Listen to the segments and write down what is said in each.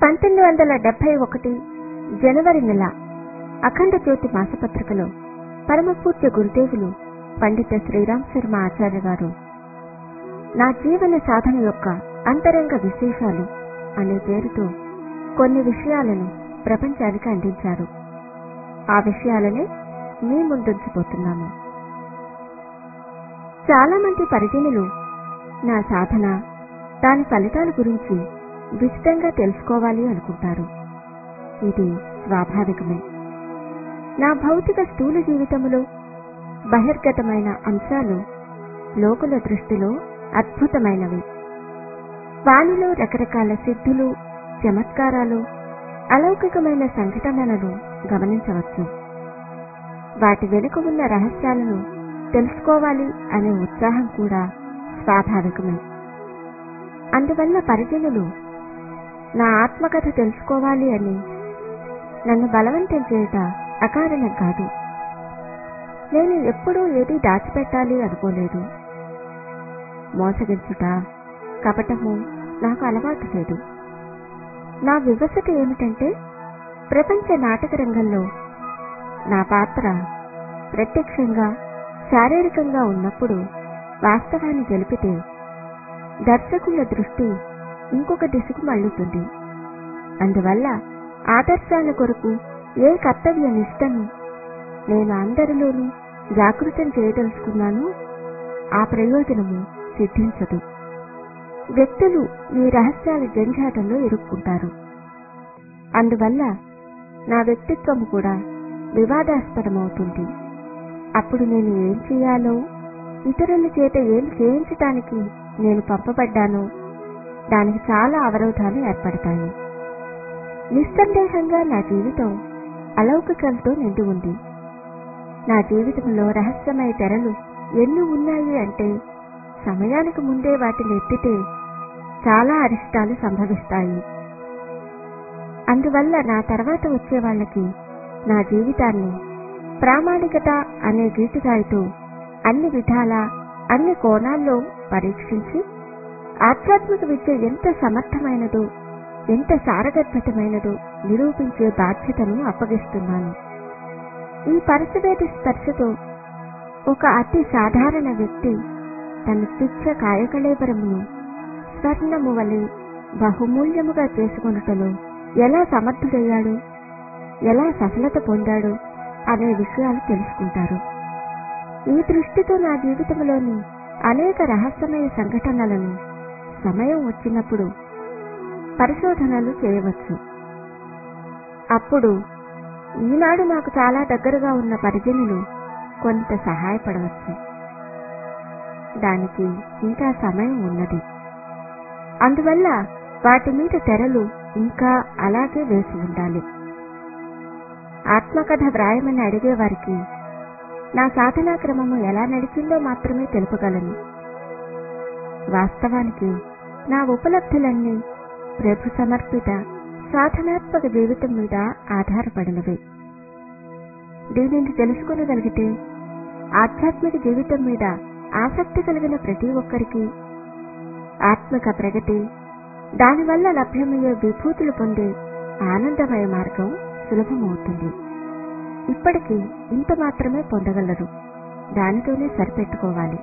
పంతొమ్మిది వందల డెబ్బై ఒకటి జనవరి నెల అఖండ జ్యోతి మాసపత్రికలో పరమపూజ్య గురుదేవులు పండిత శ్రీరామ్ శర్మ ఆచార్య గారు నా జీవన సాధన యొక్క అంతరంగ విశేషాలు అనే పేరుతో కొన్ని విషయాలను ప్రపంచానికి అందించారు ఆ విషయాలనే మీ ముందుంచబోతున్నాము చాలా మంది పరిజనులు నా సాధన దాని ఫలితాల గురించి విశదంగా తెలుసుకోవాలి అనుకుంటారు ఇది స్వాభావికమే నా భౌతిక స్థూల జీవితంలో బహిర్గతమైన అంశాలు లోకుల దృష్టిలో అద్భుతమైనవి వానిలో రకరకాల సిద్ధులు చమత్కారాలు అలౌకికమైన సంఘటనలను గమనించవచ్చు వాటి వెనుక ఉన్న రహస్యాలను తెలుసుకోవాలి అనే ఉత్సాహం కూడా స్వాభావికమే అందువల్ల పరిజనులు నా ఆత్మకథ తెలుసుకోవాలి అని నన్ను బలవంతం చేయట అకారణం కాదు నేను ఎప్పుడూ ఏది దాచిపెట్టాలి అనుకోలేదు మోసగించుట కపటము నాకు అలవాటు లేదు నా వివసత ఏమిటంటే ప్రపంచ నాటక రంగంలో నా పాత్ర ప్రత్యక్షంగా శారీరకంగా ఉన్నప్పుడు వాస్తవాన్ని గెలిపితే దర్శకుల దృష్టి ఇంకొక దిశకు మళ్ళుతుంది అందువల్ల ఆదర్శాల కొరకు ఏ కర్తవ్య నిష్టను నేను అందరిలోనూ జాగృతం చేయదలుచుకున్నానో ఆ ప్రయోజనము సిద్ధించదు వ్యక్తులు ఈ రహస్యాల జంఝాటంలో ఇరుక్కుంటారు అందువల్ల నా వ్యక్తిత్వము కూడా వివాదాస్పదమవుతుంది అప్పుడు నేను ఏం చేయాలో ఇతరుల చేత ఏం చేయించటానికి నేను పంపబడ్డానో దానికి చాలా అవరోధాలు ఏర్పడతాయి నిస్సందేహంగా నా జీవితం అలౌకికంతో నిండి ఉంది నా జీవితంలో రహస్యమయ తెరలు ఎన్ని ఉన్నాయి అంటే సమయానికి ముందే వాటిని ఎత్తితే చాలా అరిష్టాలు సంభవిస్తాయి అందువల్ల నా తర్వాత వచ్చే వాళ్ళకి నా జీవితాన్ని ప్రామాణికత అనే గీటురాయితో అన్ని విధాల అన్ని కోణాల్లో పరీక్షించి ఆధ్యాత్మిక విద్య ఎంత సమర్థమైనదో ఎంత సారగర్భతమైనదో నిరూపించే బాధ్యతను అప్పగిస్తున్నాను ఈ పరశువేది స్పర్శతో ఒక అతి సాధారణ వ్యక్తి తన తుచ్చ కాయకళేబరమును స్వర్ణము వలె బహుమూల్యముగా చేసుకొనుటలో ఎలా సమర్థుడయ్యాడు ఎలా సఫలత పొందాడు అనే విషయాలు తెలుసుకుంటారు ఈ దృష్టితో నా జీవితంలోని అనేక రహస్యమయ సంఘటనలను సమయం వచ్చినప్పుడు పరిశోధనలు చేయవచ్చు అప్పుడు ఈనాడు నాకు చాలా దగ్గరగా ఉన్న పరిజనులు కొంత సహాయపడవచ్చు దానికి ఇంకా సమయం ఉన్నది అందువల్ల వాటి మీద తెరలు ఇంకా అలాగే వేసి ఉండాలి ఆత్మకథ వ్రాయమని అడిగేవారికి నా సాధనా క్రమము ఎలా నడిచిందో మాత్రమే తెలుపగలను వాస్తవానికి నా ఉపలబ్ధులన్నీ ప్రభు సమర్పిత సాధనాత్మక జీవితం మీద ఆధారపడినవి దీనిని తెలుసుకునగలిగితే ఆధ్యాత్మిక జీవితం మీద ఆసక్తి కలిగిన ప్రతి ఒక్కరికి ఆత్మిక ప్రగతి దానివల్ల లభ్యమయ్యే విభూతులు పొందే ఆనందమయ మార్గం సులభమవుతుంది ఇప్పటికీ ఇంత మాత్రమే పొందగలరు దానితోనే సరిపెట్టుకోవాలి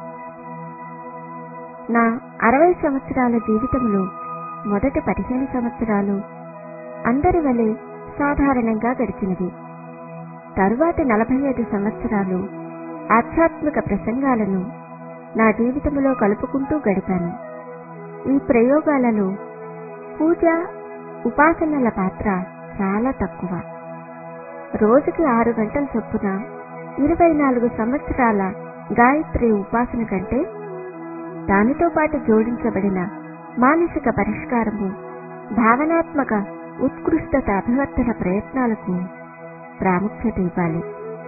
నా అరవై సంవత్సరాల జీవితంలో మొదటి పదిహేను సంవత్సరాలు అందరి వలె సాధారణంగా గడిచినవి తరువాతి నలభై ఐదు సంవత్సరాలు ఆధ్యాత్మిక ప్రసంగాలను నా జీవితంలో కలుపుకుంటూ గడిపాను ఈ ప్రయోగాలలో పూజ ఉపాసనల పాత్ర చాలా తక్కువ రోజుకి ఆరు గంటల చొప్పున ఇరవై నాలుగు సంవత్సరాల గాయత్రి ఉపాసన కంటే దానితో పాటు జోడించబడిన మానసిక పరిష్కారము భావనాత్మక ఉత్కృష్టత అభివర్తన ప్రయత్నాలకు ప్రాముఖ్యత ఇవ్వాలి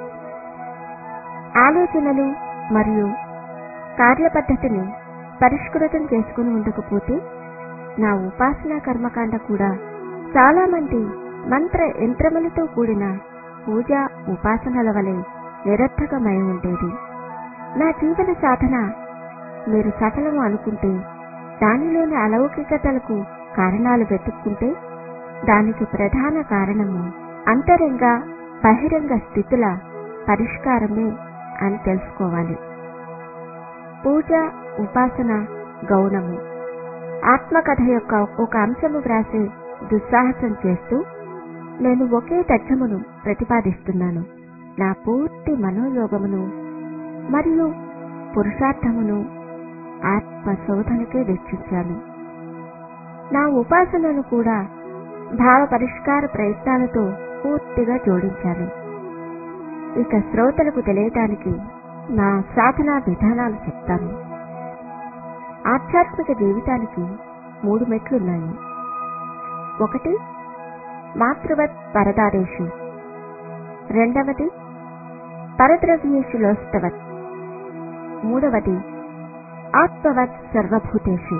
ఆలోచనలు మరియు కార్యపద్ధతిని పరిష్కృతం చేసుకుని ఉండకపోతే నా ఉపాసనా కర్మకాండ కూడా చాలా మంది మంత్ర యంత్రములతో కూడిన పూజ ఉపాసనల వలె నిరర్థకమై ఉండేది నా జీవన సాధన మీరు సఫలము అనుకుంటే దానిలోని అలౌకికతలకు కారణాలు వెతుక్కుంటే దానికి ప్రధాన కారణము అంతరంగ బహిరంగ స్థితుల పరిష్కారమే అని తెలుసుకోవాలి పూజ ఉపాసన గౌణము ఆత్మకథ యొక్క ఒక అంశము వ్రాసే దుస్సాహసం చేస్తూ నేను ఒకే తథ్యమును ప్రతిపాదిస్తున్నాను నా పూర్తి మనోయోగమును మరియు పురుషార్థమును ఆత్మ శోధనకే వెచ్చించాను నా ఉపాసనను కూడా భావ పరిష్కార ప్రయత్నాలతో పూర్తిగా జోడించాను ఇక శ్రోతలకు తెలియటానికి నా సాధనా విధానాలు చెప్తాను ఆధ్యాత్మిక జీవితానికి మూడు మెట్లున్నాయి ఒకటి మాతృవత్ పరదారేషు రెండవది పరద్రవ్యేషు లోస్తవత్ మూడవది ఆత్మవత్ సర్వభూతేషు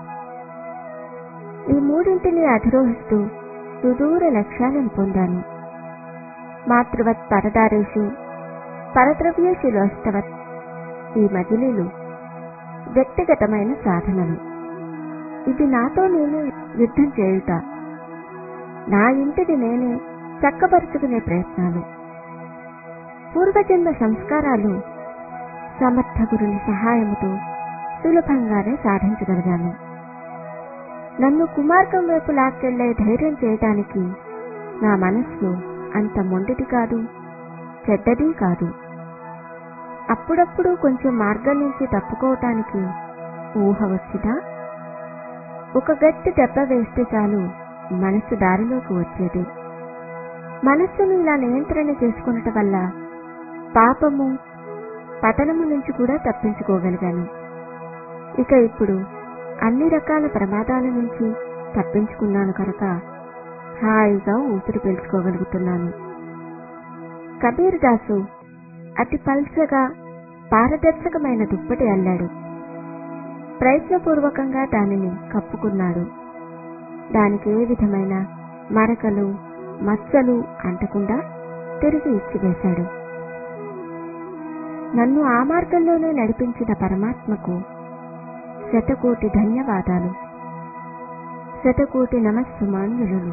ఈ మూడింటిని అధిరోహిస్తూ సుదూర లక్ష్యాలను పొందాను మాతృవత్ పరదారేషు పరద్రవ్యేషు లోస్తవత్ ఈ మజిలీలు వ్యక్తిగతమైన సాధనలు ఇది నాతో నేనే యుద్ధం చేయుట నా ఇంటిని నేనే చక్కపరుచుకునే ప్రయత్నాలు పూర్వజన్మ సంస్కారాలు సమర్థ గురుని సహాయముతో సులభంగానే సాధించగలిగాను నన్ను కుమార్గం వైపు లాక్కెళ్లే ధైర్యం చేయటానికి నా మనస్సు అంత మొండిది కాదు చెడ్డది కాదు అప్పుడప్పుడు కొంచెం మార్గం నుంచి తప్పుకోవటానికి ఊహ వచ్చినా ఒక గట్టి దెబ్బ వేస్తే చాలు మనస్సు దారిలోకి వచ్చేది మనస్సును ఇలా నియంత్రణ చేసుకున్నట వల్ల పాపము పతనము నుంచి కూడా తప్పించుకోగలిగాను ఇక ఇప్పుడు అన్ని రకాల ప్రమాదాల నుంచి తప్పించుకున్నాను కనుక హాయిగా ఊపిరి పీల్చుకోగలుగుతున్నాను కబీర్ దాసు అతి పల్చగా పారదర్శకమైన దుప్పటి అల్లాడు ప్రయత్నపూర్వకంగా దానిని కప్పుకున్నాడు దానికి ఏ విధమైన మరకలు మచ్చలు అంటకుండా తిరిగి ఇచ్చివేశాడు నన్ను ఆ మార్గంలోనే నడిపించిన పరమాత్మకు శతకోటి ధన్యవాదాలు శతకోటి నమస్సుమాన్యులు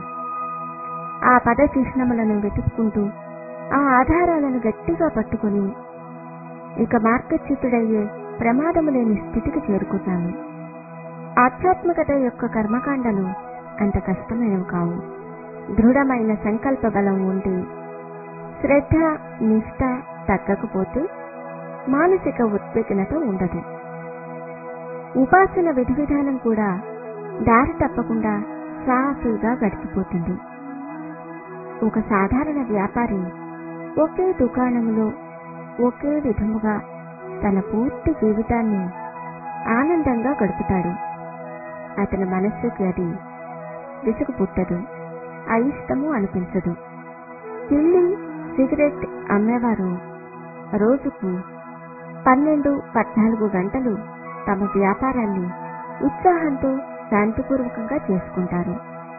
ఆ పద చిహ్నములను వెతుక్కుంటూ ఆ ఆధారాలను గట్టిగా పట్టుకుని ఇక మార్గచ్యుతుడయ్యే ప్రమాదము లేని స్థితికి చేరుకున్నాను ఆధ్యాత్మికత యొక్క కర్మకాండలు అంత కష్టమైనవి కావు దృఢమైన సంకల్ప బలం ఉండి శ్రద్ధ నిష్ఠ తగ్గకపోతే మానసిక ఉద్విగ్నత ఉండదు ఉపాసన విధి విధానం కూడా దారి తప్పకుండా సాఫీగా గడిచిపోతుంది ఒక సాధారణ వ్యాపారి ఒకే దుకాణంలో ఒకే విధముగా తన పూర్తి జీవితాన్ని ఆనందంగా గడుపుతాడు అతని మనస్సుకి అది విసుగు పుట్టదు అయిష్టము అనిపించదు కిళ్ళి సిగరెట్ అమ్మేవారు రోజుకు పన్నెండు పద్నాలుగు గంటలు తమ వ్యాపారాన్ని ఉత్సాహంతో శాంతిపూర్వకంగా చేసుకుంటారు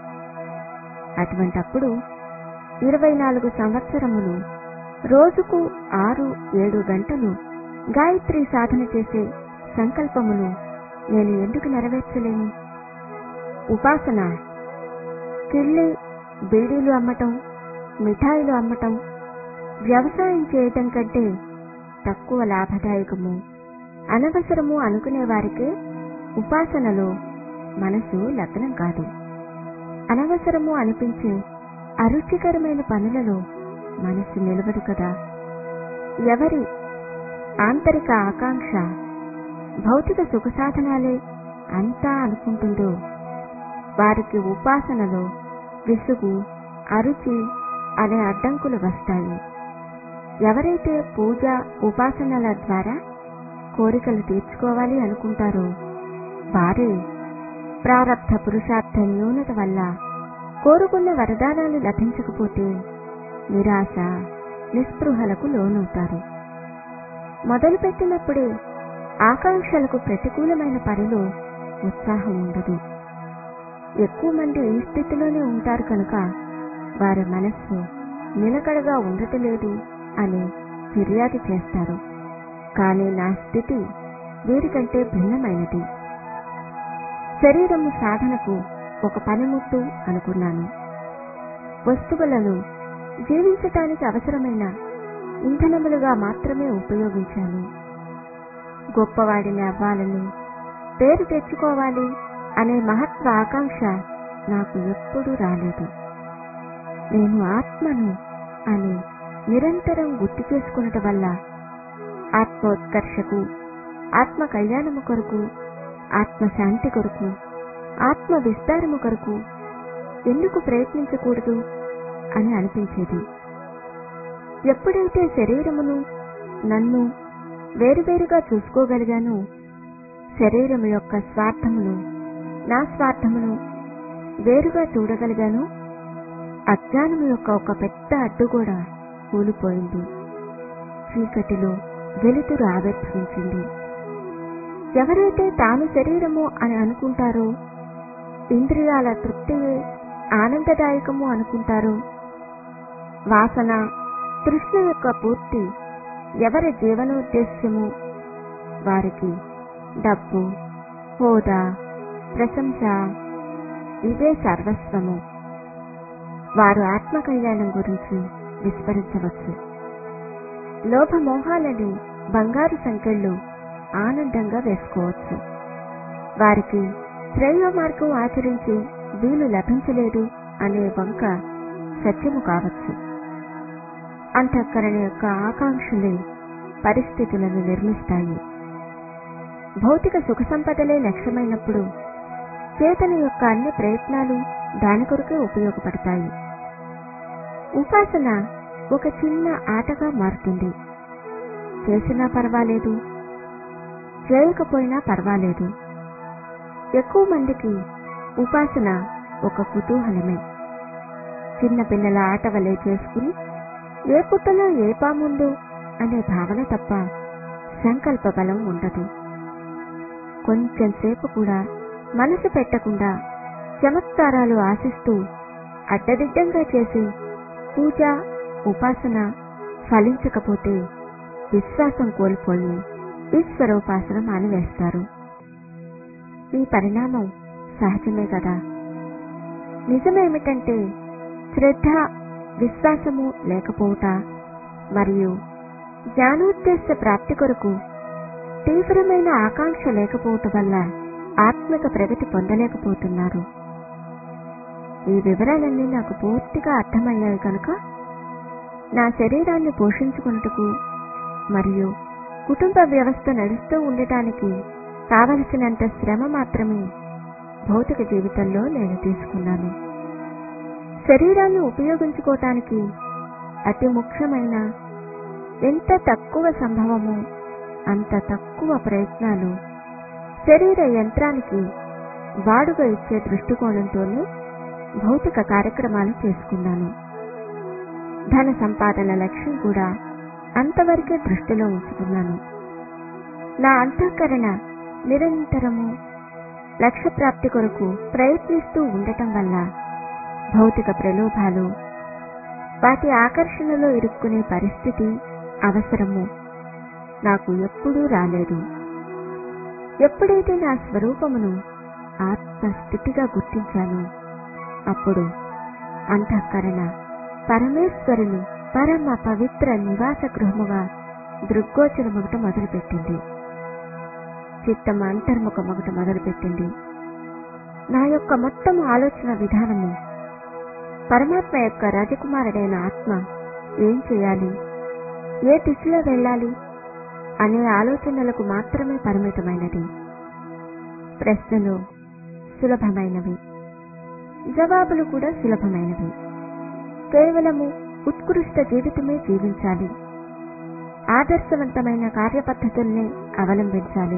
అటువంటప్పుడు ఇరవై నాలుగు సంవత్సరములు రోజుకు ఆరు ఏడు గంటలు గాయత్రి సాధన చేసే సంకల్పమును నేను ఎందుకు నెరవేర్చలేను ఉపాసన కిళ్ళి బీడీలు అమ్మటం మిఠాయిలు అమ్మటం వ్యవసాయం చేయటం కంటే తక్కువ లాభదాయకము అనవసరము అనుకునే వారికే ఉపాసనలో మనసు లగ్నం కాదు అనవసరము అనిపించే అరుచికరమైన పనులలో మనసు నిలవదు కదా ఎవరి ఆంతరిక ఆకాంక్ష భౌతిక సుఖ సాధనాలే అంతా అనుకుంటుందో వారికి ఉపాసనలో విసుగు అరుచి అనే అడ్డంకులు వస్తాయి ఎవరైతే పూజ ఉపాసనల ద్వారా కోరికలు తీర్చుకోవాలి అనుకుంటారో వారే ప్రారబ్ధ పురుషార్థ న్యూనత వల్ల కోరుకున్న వరదానాలు లభించకపోతే నిరాశ నిస్పృహలకు లోనవుతారు మొదలుపెట్టినప్పుడే ఆకాంక్షలకు ప్రతికూలమైన పనిలో ఉత్సాహం ఉండదు ఎక్కువ మంది ఈ స్థితిలోనే ఉంటారు కనుక వారి మనస్సు నిలకడగా ఉండటలేదు అని ఫిర్యాదు చేస్తారు కానీ నా స్థితి వీరికంటే భిన్నమైనది శరీరము సాధనకు ఒక పనిముట్టు అనుకున్నాను వస్తువులను జీవించటానికి అవసరమైన ఇంధనములుగా మాత్రమే ఉపయోగించాను గొప్పవాడిని అవ్వాలని పేరు తెచ్చుకోవాలి అనే మహత్వ ఆకాంక్ష నాకు ఎప్పుడూ రాలేదు నేను ఆత్మను అని నిరంతరం గుర్తు చేసుకున్నట వల్ల ఆత్మోత్కర్షకు ఆత్మ కళ్యాణము కొరకు ఆత్మ శాంతి కొరకు ఆత్మ విస్తారము కొరకు ఎందుకు ప్రయత్నించకూడదు అని అనిపించేది ఎప్పుడైతే శరీరమును నన్ను వేరువేరుగా చూసుకోగలిగానో శరీరము యొక్క స్వార్థమును నా స్వార్థమును వేరుగా చూడగలిగాను అజ్ఞానము యొక్క ఒక పెద్ద అడ్డు కూడా కూలిపోయింది చీకటిలో వెలుతురు ఆవిర్భవించింది ఎవరైతే తాను శరీరము అని అనుకుంటారో ఇంద్రియాల తృప్తియే ఆనందదాయకము అనుకుంటారో వాసన తృష్ణ యొక్క పూర్తి ఎవరి జీవనోద్దేశ్యము వారికి డబ్బు హోదా ప్రశంస ఇదే సర్వస్వము వారు ఆత్మ కళ్యాణం గురించి విస్మరించవచ్చు లోభమోహాలని బంగారు సంఖ్యలు ఆనందంగా వేసుకోవచ్చు వారికి శ్రేయ మార్గం ఆచరించి వీలు లభించలేదు అనే వంక సత్యము కావచ్చు అంతఃకరణ యొక్క ఆకాంక్షలే పరిస్థితులను నిర్మిస్తాయి భౌతిక సుఖ సంపదలే లక్ష్యమైనప్పుడు చేతన యొక్క అన్ని ప్రయత్నాలు దాని కొరకే ఉపయోగపడతాయి ఉపాసన ఒక చిన్న ఆటగా మారుతుంది చేసినా పర్వాలేదు చేయకపోయినా పర్వాలేదు ఎక్కువ మందికి ఉపాసన ఒక కుతూహలమే చిన్న పిల్లల ఆట వలె చేసుకుని ఏ పుట్టలో ఏ పాముందో అనే భావన తప్ప సంకల్ప బలం ఉండదు కొంచెం సేపు కూడా మనసు పెట్టకుండా చమత్కారాలు ఆశిస్తూ అడ్డదిడ్డంగా చేసి పూజ ఉపాసన ఫలించకపోతే విశ్వాసం కోల్పోయి ఈశ్వరోపాసన మానివేస్తారు ఈ పరిణామం సహజమే కదా నిజమేమిటంటే శ్రద్ధ విశ్వాసము లేకపోవుట మరియు జ్ఞానోద్దేశ ప్రాప్తి కొరకు తీవ్రమైన ఆకాంక్ష లేకపోవటం వల్ల ఆత్మిక ప్రగతి పొందలేకపోతున్నారు ఈ వివరాలన్నీ నాకు పూర్తిగా అర్థమయ్యాయి కనుక నా శరీరాన్ని పోషించుకున్నట్టుకు మరియు కుటుంబ వ్యవస్థ నడుస్తూ ఉండటానికి కావలసినంత శ్రమ మాత్రమే భౌతిక జీవితంలో నేను తీసుకున్నాను శరీరాన్ని ఉపయోగించుకోవటానికి అతి ముఖ్యమైన ఎంత తక్కువ సంభవమో అంత తక్కువ ప్రయత్నాలు శరీర యంత్రానికి వాడుగా ఇచ్చే దృష్టికోణంతోనే భౌతిక కార్యక్రమాలు చేసుకున్నాను ధన సంపాదన లక్ష్యం కూడా అంతవరకే దృష్టిలో ఉంచుకున్నాను నా అంతఃకరణ నిరంతరము లక్ష్య ప్రాప్తి కొరకు ప్రయత్నిస్తూ ఉండటం వల్ల భౌతిక ప్రలోభాలు వాటి ఆకర్షణలో ఇరుక్కునే పరిస్థితి అవసరము నాకు ఎప్పుడూ రాలేదు ఎప్పుడైతే నా స్వరూపమును ఆత్మస్థితిగా గుర్తించాను అప్పుడు అంతఃకరణ పరమేశ్వరుని పరమ పవిత్ర నివాస గృహముగా దృగ్గోచరమొగట మొదలుపెట్టింది చిత్తం అంతర్ముఖమొగట మొదలుపెట్టింది నా యొక్క మొత్తం ఆలోచన విధానము పరమాత్మ యొక్క రాజకుమారుడైన ఆత్మ ఏం చేయాలి ఏ దిశలో వెళ్ళాలి అనే ఆలోచనలకు మాత్రమే పరిమితమైనది ప్రశ్నలు సులభమైనవి జవాబులు కూడా సులభమైనవి కేవలము ఉత్కృష్ట జీవితమే జీవించాలి ఆదర్శవంతమైన కార్యపద్ధతుల్ని అవలంబించాలి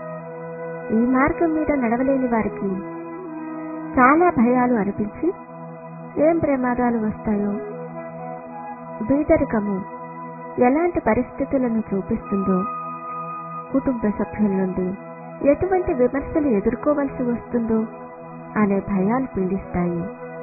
ఈ మార్గం మీద నడవలేని వారికి చాలా భయాలు అనిపించి ఏం ప్రమాదాలు వస్తాయో బీదరికము ఎలాంటి పరిస్థితులను చూపిస్తుందో కుటుంబ సభ్యుల నుండి ఎటువంటి విమర్శలు ఎదుర్కోవలసి వస్తుందో అనే భయాలు పీడిస్తాయి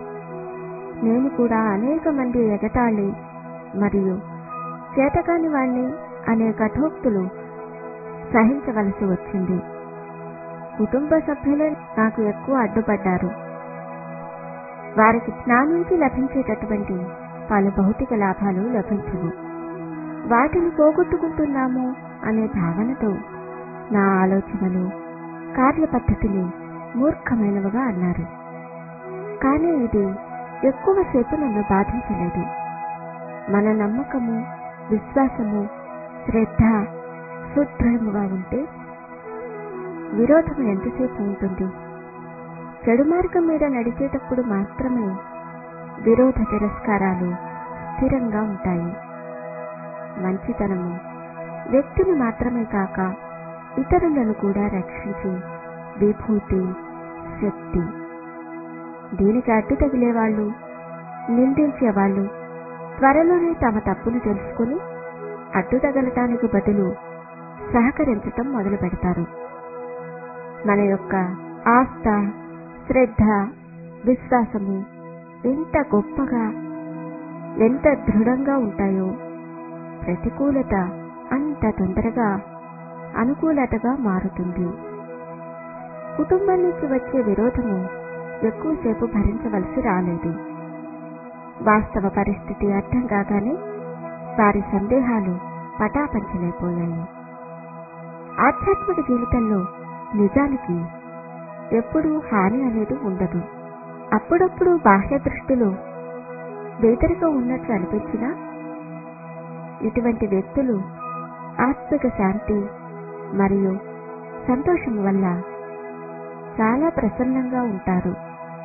నేను కూడా అనేక మంది ఎగతాళి మరియు చేతకాని వాణ్ణి అనే కఠోక్తులు సహించవలసి వచ్చింది కుటుంబ సభ్యులే నాకు ఎక్కువ అడ్డుపడ్డారు వారికి నా నుంచి లభించేటటువంటి పలు భౌతిక లాభాలు లభించవు వాటిని పోగొట్టుకుంటున్నాము అనే భావనతో నా ఆలోచనలు కార్య పద్ధతిని మూర్ఖమైనవిగా అన్నారు కానీ ఇది ఎక్కువసేపు నన్ను బాధించలేదు మన నమ్మకము విశ్వాసము శ్రద్ధ సుదృఢముగా ఉంటే విరోధం ఎంతసేపు ఉంటుంది చెడు మార్గం మీద నడిచేటప్పుడు మాత్రమే విరోధ తిరస్కారాలు స్థిరంగా ఉంటాయి మంచితనము వ్యక్తిని మాత్రమే కాక ఇతరులను కూడా రక్షించి విభూతి శక్తి దీనికి అడ్డు తగిలేవాళ్ళు నిందించేవాళ్ళు త్వరలోనే తమ తప్పులు తెలుసుకుని అడ్డు తగలటానికి బదులు సహకరించటం మొదలు పెడతారు మన యొక్క ఆస్థ శ్రద్ధ విశ్వాసము ఎంత గొప్పగా ఎంత దృఢంగా ఉంటాయో ప్రతికూలత అంత తొందరగా అనుకూలతగా మారుతుంది కుటుంబం నుంచి వచ్చే విరోధము ఎక్కువసేపు భరించవలసి రాలేదు వాస్తవ పరిస్థితి అర్థం కాగానే వారి సందేహాలు పటాపంచలైపోయాయి ఆధ్యాత్మిక జీవితంలో నిజానికి ఎప్పుడూ హాని అనేది ఉండదు అప్పుడప్పుడు బాహ్య దృష్టిలో వేదరిగా ఉన్నట్లు అనిపించినా ఇటువంటి వ్యక్తులు ఆత్మిక శాంతి మరియు సంతోషం వల్ల చాలా ప్రసన్నంగా ఉంటారు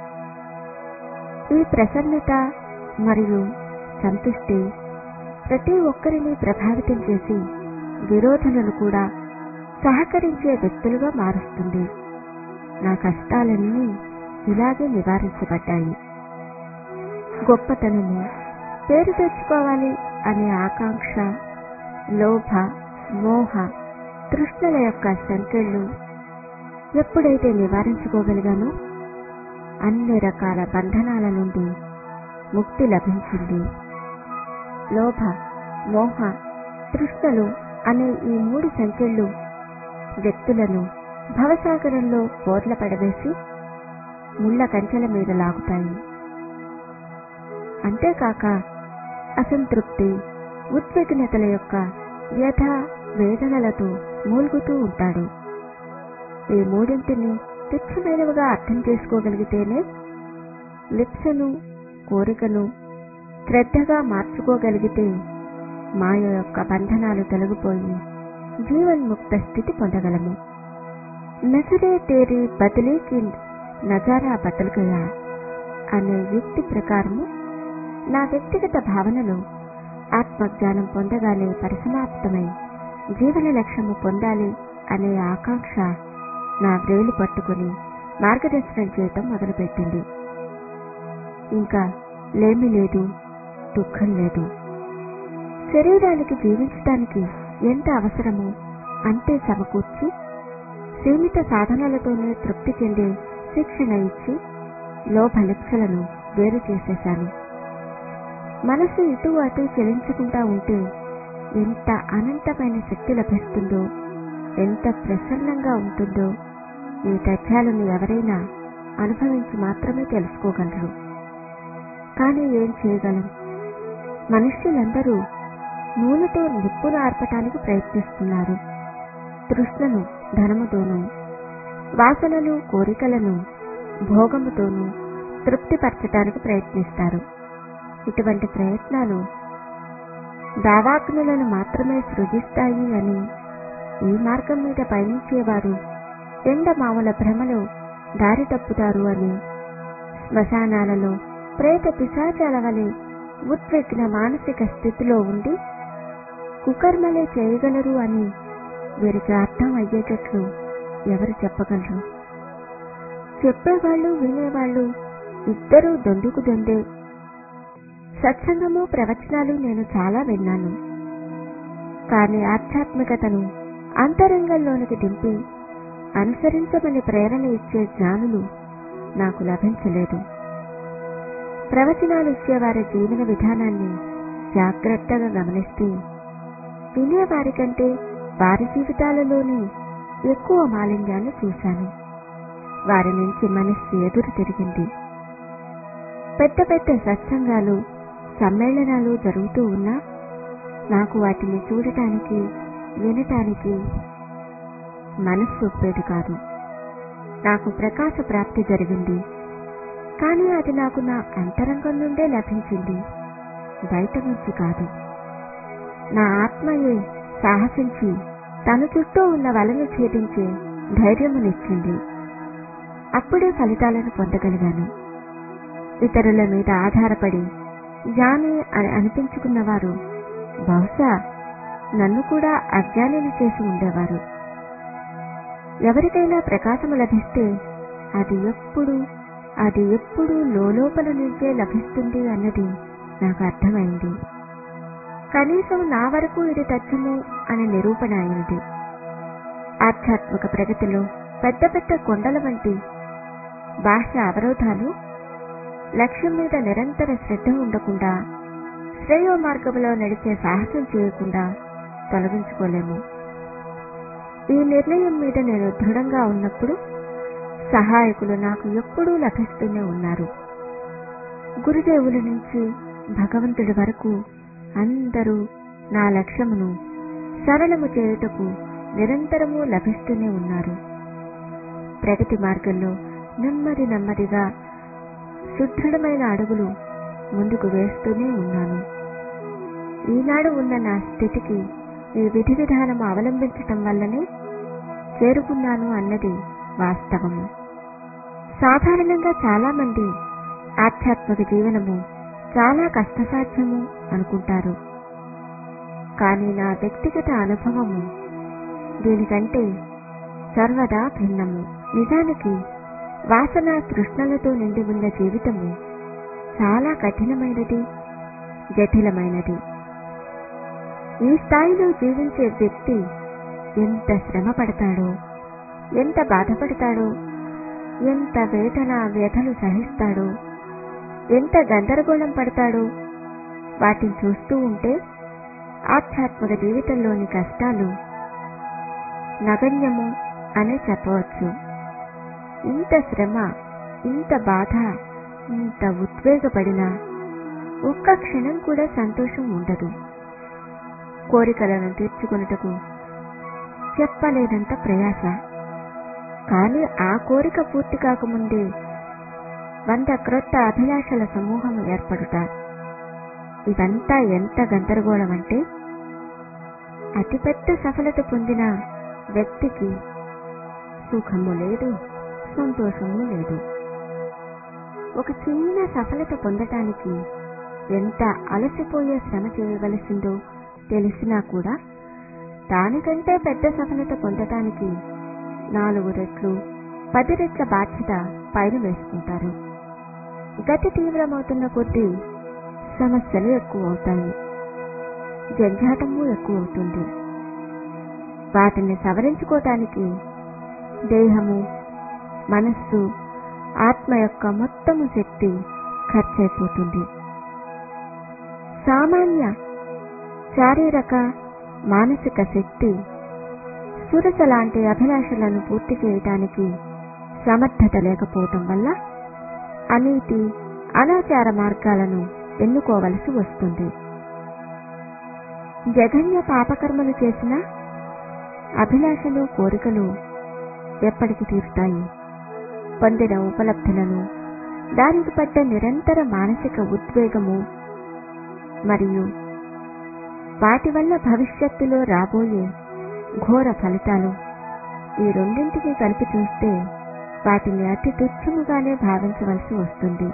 ఈ ప్రసన్నత మరియు సంతుష్టి ప్రతి ఒక్కరిని ప్రభావితం చేసి విరోధులను కూడా సహకరించే వ్యక్తులుగా మారుస్తుంది నా కష్టాలన్నీ ఇలాగే నివారించబడ్డాయి గొప్పతనము పేరు తెచ్చుకోవాలి అనే ఆకాంక్ష లోభ మోహ తృష్ణల యొక్క సంఖ్యలు ఎప్పుడైతే నివారించుకోగలిగానో అన్ని రకాల బంధనాల నుండి ముక్తి లభించింది లోభ మోహ తృష్ణలు అనే ఈ మూడు సంఖ్యలు వ్యక్తులను భవసాగరంలో బోర్ల పడవేసి ముళ్ళ కంచెల మీద లాగుతాయి అంతేకాక అసంతృప్తి ఉద్విగ్నతల యొక్క వ్యధ వేదనలతో మూల్గుతూ ఉంటాడు ఈ మూడింటిని తుచ్చమైనవిగా అర్థం చేసుకోగలిగితేనే లిప్సను కోరికను శ్రద్ధగా మార్చుకోగలిగితే మాయ యొక్క బంధనాలు తొలగిపోయి జీవన్ముక్త స్థితి పొందగలము నజరే తేరి బదిలీకి నజారా బదల్ గయా అనే యుక్తి ప్రకారము నా వ్యక్తిగత భావనలో ఆత్మజ్ఞానం పొందగానే పరిసమాప్తమై జీవన లక్ష్యము పొందాలి అనే ఆకాంక్ష నా వ్రేలు పట్టుకుని మార్గదర్శనం చేయటం మొదలుపెట్టింది ఇంకా లేమి లేదు దుఃఖం లేదు శరీరానికి జీవించడానికి ఎంత అవసరమో అంతే సమకూర్చి సీమిత సాధనలతోనే తృప్తి చెందే శిక్షణ ఇచ్చి లోభలిప్సలను వేరు చేసేశాను మనసు ఇటు అటు చెలించకుండా ఉంటే ఎంత అనంతమైన శక్తి లభిస్తుందో ఎంత ప్రసన్నంగా ఉంటుందో ఈ తథ్యాలను ఎవరైనా అనుభవించి మాత్రమే తెలుసుకోగలరు కానీ ఏం చేయగలం మనుష్యులందరూ నూనెతో నిప్పును ఆర్పటానికి ప్రయత్నిస్తున్నారు తృష్ణను ధనముతోనూ వాసనలు కోరికలను భోగముతోనూ తృప్తిపరచటానికి ప్రయత్నిస్తారు ఇటువంటి ప్రయత్నాలు దావాగ్నులను మాత్రమే సృజిస్తాయి అని ఈ మార్గం మీద పయనించేవారు ఎండమాముల భ్రమలో దారి తప్పుతారు అని శ్మశానాలలో ప్రేత పిశాచాల వలె ఉద్విగ్న మానసిక స్థితిలో ఉండి కుకర్మలే చేయగలరు అని వీరికి అర్థం అయ్యేటట్లు ఎవరు చెప్పగలరు చెప్పేవాళ్ళు వినేవాళ్ళు ఇద్దరూ దొందుకు దొందే సత్సంగము ప్రవచనాలు నేను చాలా విన్నాను కానీ ఆధ్యాత్మికతను అంతరంగంలోనికి దింపి అనుసరించమని ప్రేరణ ఇచ్చే జ్ఞానులు నాకు లభించలేదు ప్రవచనాలు ఇచ్చేవారి జీవన విధానాన్ని జాగ్రత్తగా గమనిస్తే వినేవారి కంటే వారి జీవితాలలోనే ఎక్కువ మాలిన్యాన్ని చూశాను వారి నుంచి మనస్సు ఎదురు తిరిగింది పెద్ద పెద్ద సత్సంగాలు సమ్మేళనాలు జరుగుతూ ఉన్నా నాకు వాటిని చూడటానికి వినటానికి మనస్సు ఒప్పేది కాదు నాకు ప్రకాశ ప్రాప్తి జరిగింది కానీ అది నాకు నా అంతరంగం నుండే లభించింది బయట నుంచి కాదు నా ఆత్మయే సాహసించి తన చుట్టూ ఉన్న వలను ఛేదించే ధైర్యమునిచ్చింది అప్పుడే ఫలితాలను పొందగలిగాను ఇతరుల మీద ఆధారపడి జ్ఞాని అని అనిపించుకున్నవారు బహుశా నన్ను కూడా అజ్ఞానిని చేసి ఉండేవారు ఎవరికైనా ప్రకాశము లభిస్తే అది ఎప్పుడు అది ఎప్పుడు లోపల నుంచే లభిస్తుంది అన్నది నాకు అర్థమైంది కనీసం నా వరకు ఇది తథ్యము అని నిరూపణ అయినది ఆధ్యాత్మిక ప్రగతిలో పెద్ద పెద్ద కొండల వంటి బాహ్య అవరోధాలు లక్ష్యం మీద నిరంతర శ్రద్ధ ఉండకుండా శ్రేయో మార్గంలో నడిచే సాహసం చేయకుండా తొలగించుకోలేము ఈ నిర్ణయం మీద నేను దృఢంగా ఉన్నప్పుడు సహాయకులు నాకు ఎప్పుడూ లభిస్తూనే ఉన్నారు గురుదేవుల నుంచి భగవంతుడి వరకు అందరూ నా లక్ష్యమును సరళము చేయుటకు నిరంతరము లభిస్తూనే ఉన్నారు ప్రగతి మార్గంలో నెమ్మది నెమ్మదిగా సుదృఢమైన అడుగులు ముందుకు వేస్తూనే ఉన్నాను ఈనాడు ఉన్న నా స్థితికి ఈ విధి విధానం అవలంబించటం వల్లనే చేరుకున్నాను అన్నది వాస్తవము సాధారణంగా చాలా మంది ఆధ్యాత్మిక జీవనము చాలా కష్టసాధ్యము అనుకుంటారు కానీ నా వ్యక్తిగత అనుభవము దీనికంటే సర్వదా భిన్నము నిజానికి వాసన తృష్ణలతో నిండి ఉన్న జీవితము చాలా కఠినమైనది జటిలమైనది ఈ స్థాయిలో జీవించే వ్యక్తి ఎంత శ్రమ పడతాడో ఎంత బాధపడతాడో ఎంత వేదన వ్యధలు సహిస్తాడో ఎంత గందరగోళం పడతాడో వాటిని చూస్తూ ఉంటే ఆధ్యాత్మిక జీవితంలోని కష్టాలు నగణ్యము అనే చెప్పవచ్చు ఇంత శ్రమ ఇంత బాధ ఇంత ఉద్వేగపడిన ఒక్క క్షణం కూడా సంతోషం ఉండదు కోరికలను తీర్చుకున్నటకు చెప్పలేనంత ప్రయాస కానీ ఆ కోరిక పూర్తి కాకముందే వంద క్రొత్త అభిలాషల సమూహం ఏర్పడుట ఇదంతా ఎంత గందరగోళం అంటే అతిపెద్ద సఫలత పొందిన వ్యక్తికి సుఖము లేదు సంతోషము లేదు ఒక చిన్న సఫలత పొందటానికి ఎంత అలసిపోయే శ్రమ చేయవలసిందో తెలిసినా కూడా దానికంటే పెద్ద సఫలత పొందటానికి నాలుగు రెట్లు పది రెట్ల బాధ్యత పైన వేసుకుంటారు గతి తీవ్రమవుతున్న కొద్దీ సమస్యలు ఎక్కువ అవుతాయి జంజాటము ఎక్కువ అవుతుంది వాటిని సవరించుకోవటానికి దేహము మనస్సు ఆత్మ యొక్క మొత్తము శక్తి ఖర్చయిపోతుంది సామాన్య శారీరక మానసిక శక్తి సురస లాంటి అభిలాషలను పూర్తి చేయటానికి సమర్థత లేకపోవటం వల్ల అనీతి అనాచార మార్గాలను ఎన్నుకోవలసి వస్తుంది జఘన్య పాపకర్మలు చేసిన అభిలాషలు కోరికలు ఎప్పటికి తీరుతాయి పొందిన ఉపలబ్ధులను దానికి పడ్డ నిరంతర మానసిక ఉద్వేగము మరియు వాటి వల్ల భవిష్యత్తులో రాబోయే ఘోర ఫలితాలు ఈ రెండింటినీ కలిపి చూస్తే వాటిని అతి తుచ్చముగానే భావించవలసి వస్తుంది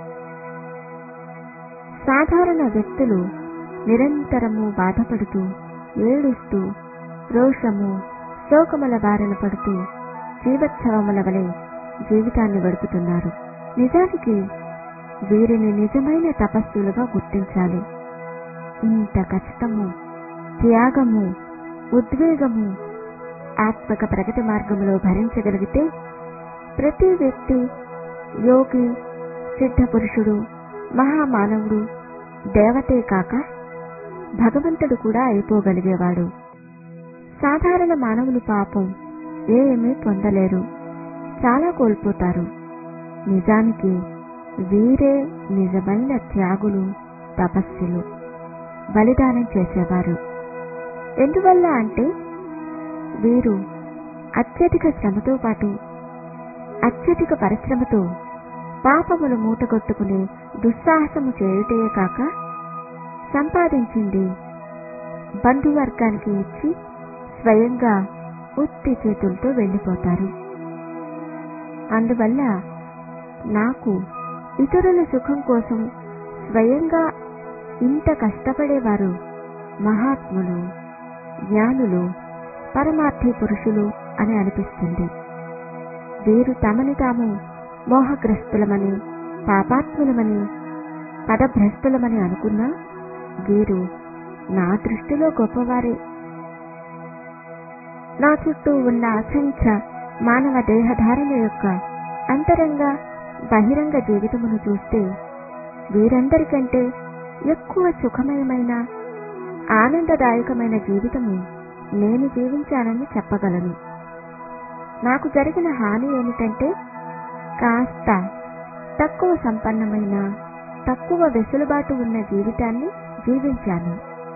సాధారణ వ్యక్తులు నిరంతరము బాధపడుతూ ఏడుస్తూ రోషము శోకముల బారిన పడుతూ జీవోత్సవముల వలె జీవితాన్ని గడుపుతున్నారు నిజానికి వీరిని నిజమైన తపస్సులుగా గుర్తించాలి ఇంత కష్టము త్యాగము ఉద్వేగము ఆత్మక ప్రగతి మార్గంలో భరించగలిగితే ప్రతి వ్యక్తి యోగి సిద్ధ పురుషుడు మహామానవుడు దేవతే కాక భగవంతుడు కూడా అయిపోగలిగేవాడు సాధారణ మానవులు పాపం ఏమీ పొందలేరు చాలా కోల్పోతారు నిజానికి వీరే నిజమైన త్యాగులు తపస్సులు బలిదానం చేసేవారు ఎందువల్ల అంటే వీరు అత్యధిక శ్రమతో పాటు అత్యధిక పరిశ్రమతో పాపములు మూటగొట్టుకునే దుస్సాహసము చేయుటే కాక సంపాదించింది బంధువర్గానికి ఇచ్చి స్వయంగా ఉత్తి చేతులతో వెళ్ళిపోతారు అందువల్ల నాకు ఇతరుల సుఖం కోసం స్వయంగా ఇంత కష్టపడేవారు మహాత్ములు జ్ఞానులు పరమార్థి పురుషులు అని అనిపిస్తుంది వీరు తమని తాము మోహగ్రస్తులమని పాపాత్ములమని పదభ్రష్టులమని అనుకున్నా వీరు నా దృష్టిలో గొప్పవారే నా చుట్టూ ఉన్న అసంఖ్య మానవ దేహధారుల యొక్క అంతరంగ బహిరంగ జీవితమును చూస్తే వీరందరికంటే ఎక్కువ సుఖమయమైన ఆనందదాయకమైన జీవితము నేను జీవించానని చెప్పగలను నాకు జరిగిన హాని ఏమిటంటే కాస్త తక్కువ సంపన్నమైన తక్కువ వెసులుబాటు ఉన్న జీవితాన్ని జీవించాను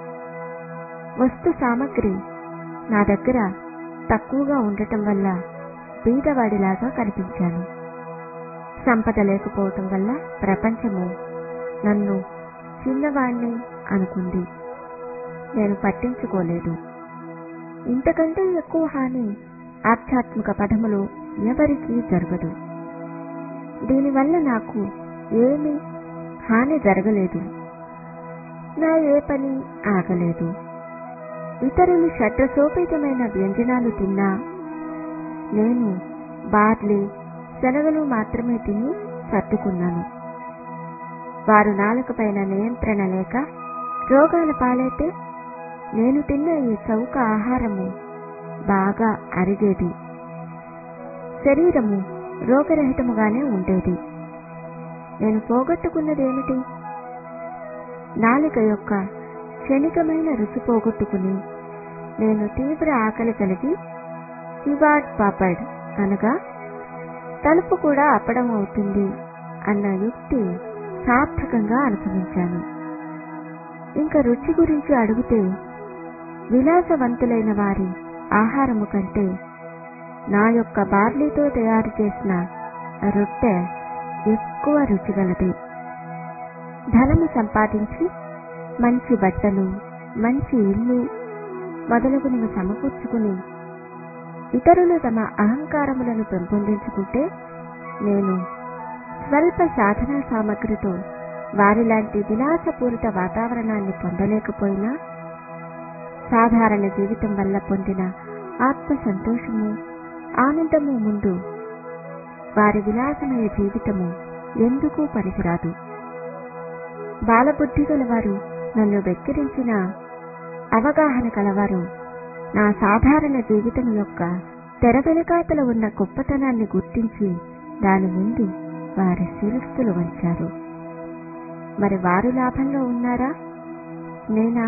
వస్తు సామగ్రి నా దగ్గర తక్కువగా ఉండటం వల్ల బీదవాడిలాగా కనిపించాను సంపద లేకపోవటం వల్ల ప్రపంచము నన్ను చిన్నవాణ్ణి అనుకుంది నేను పట్టించుకోలేదు ఇంతకంటే ఎక్కువ హాని ఆధ్యాత్మిక పదములు ఎవరికీ జరగదు దీనివల్ల నాకు ఏమీ హాని జరగలేదు నా ఏ పని ఆగలేదు ఇతరులు షడ్రసోపేతమైన వ్యంజనాలు తిన్నా నేను బార్లీ శనగలు మాత్రమే తిని సర్దుకున్నాను వారు నాలుకపైన నియంత్రణ లేక రోగాల పాలైతే నేను తిన్న ఈ చౌక ఆహారము బాగా అరిగేది శరీరము రోగరహితముగానే ఉండేది నేను పోగొట్టుకున్నదేమిటి నాలుక యొక్క క్షణికమైన రుచి పోగొట్టుకుని నేను తీవ్ర ఆకలి కలిగి కివాడ్ పాపడ్ అనగా తలుపు కూడా అప్పడం అవుతుంది అన్న యుక్తి సార్థకంగా అనుభవించాను ఇంకా రుచి గురించి అడిగితే విలాసవంతులైన వారి ఆహారము కంటే నా యొక్క బార్లీతో తయారు చేసిన రొట్టె ఎక్కువ రుచిగలది ధనము సంపాదించి మంచి బట్టలు మంచి ఇల్లు మొదలగునవి సమకూర్చుకుని ఇతరులు తమ అహంకారములను పెంపొందించుకుంటే నేను స్వల్ప సాధనా సామగ్రితో వారిలాంటి విలాసపూరిత వాతావరణాన్ని పొందలేకపోయినా సాధారణ జీవితం వల్ల పొందిన ఆత్మ సంతోషము ఆనందము ముందు వారి విలాసమయ జీవితము ఎందుకు పనికిరాదు బాలబుద్ధి గలవారు నన్ను వెక్కిరించిన అవగాహన కలవారు నా సాధారణ జీవితం యొక్క తెర వెనుకాతల ఉన్న గొప్పతనాన్ని గుర్తించి దాని ముందు వారి శిరస్సులు వంచారు మరి వారు లాభంలో ఉన్నారా నేనా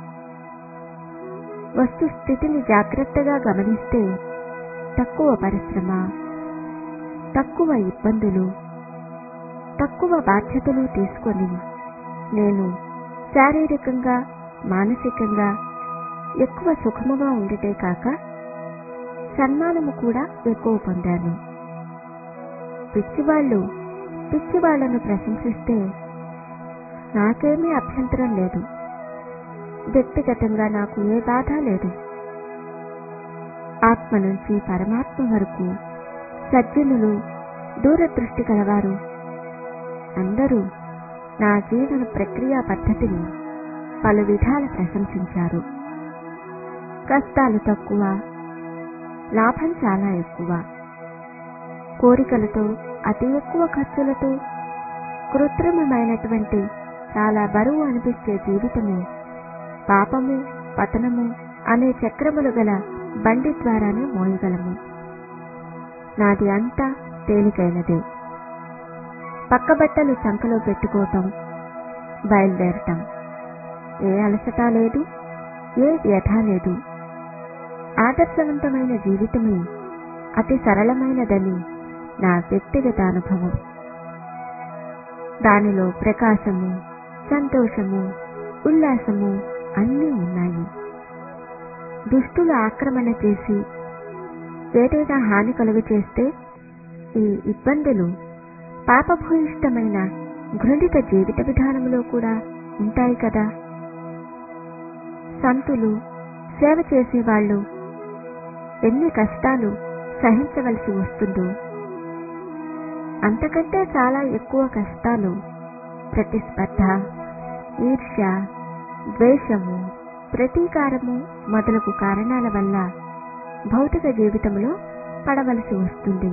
వస్తుస్థితిని జాగ్రత్తగా గమనిస్తే తక్కువ పరిశ్రమ తక్కువ ఇబ్బందులు తక్కువ బాధ్యతలు తీసుకొని నేను శారీరకంగా మానసికంగా ఎక్కువ సుఖముగా ఉండటే కాక సన్మానము కూడా ఎక్కువ పొందాను పిచ్చివాళ్ళు పిచ్చివాళ్లను ప్రశంసిస్తే నాకేమీ అభ్యంతరం లేదు వ్యక్తిగతంగా నాకు ఏ బాధ లేదు ఆత్మ నుంచి పరమాత్మ వరకు సజ్జనులు దూరదృష్టి కలవారు అందరూ నా జీవన ప్రక్రియ పద్ధతిని పలు విధాల ప్రశంసించారు కష్టాలు తక్కువ లాభం చాలా ఎక్కువ కోరికలతో అతి ఎక్కువ ఖర్చులతో కృత్రిమమైనటువంటి చాలా బరువు అనిపించే జీవితము పాపము పతనము అనే చక్రములు గల బండి ద్వారానే మోయగలము నాది అంతా తేలికైనదే పక్క బట్టలు చంకలో పెట్టుకోవటం బయలుదేరటం ఏ అలసట లేదు ఏ వ్యథ లేదు ఆదర్శవంతమైన జీవితమే అతి సరళమైనదని నా వ్యక్తిగత అనుభవం దానిలో ప్రకాశము సంతోషము ఉల్లాసము అన్నీ ఉన్నాయి దుష్టులు ఆక్రమణ చేసి ఏదైనా హాని కలుగు చేస్తే ఈ ఇబ్బందులు పాపభూయిష్టమైన ఘృణిత జీవిత విధానంలో కూడా ఉంటాయి కదా సంతులు సేవ చేసేవాళ్ళు ఎన్ని కష్టాలు సహించవలసి వస్తుందో అంతకంటే చాలా ఎక్కువ కష్టాలు ప్రతిస్పర్ధ ఈర్ష్య ద్వేషము ప్రతీకారము మొదలగు కారణాల వల్ల భౌతిక జీవితంలో పడవలసి వస్తుంది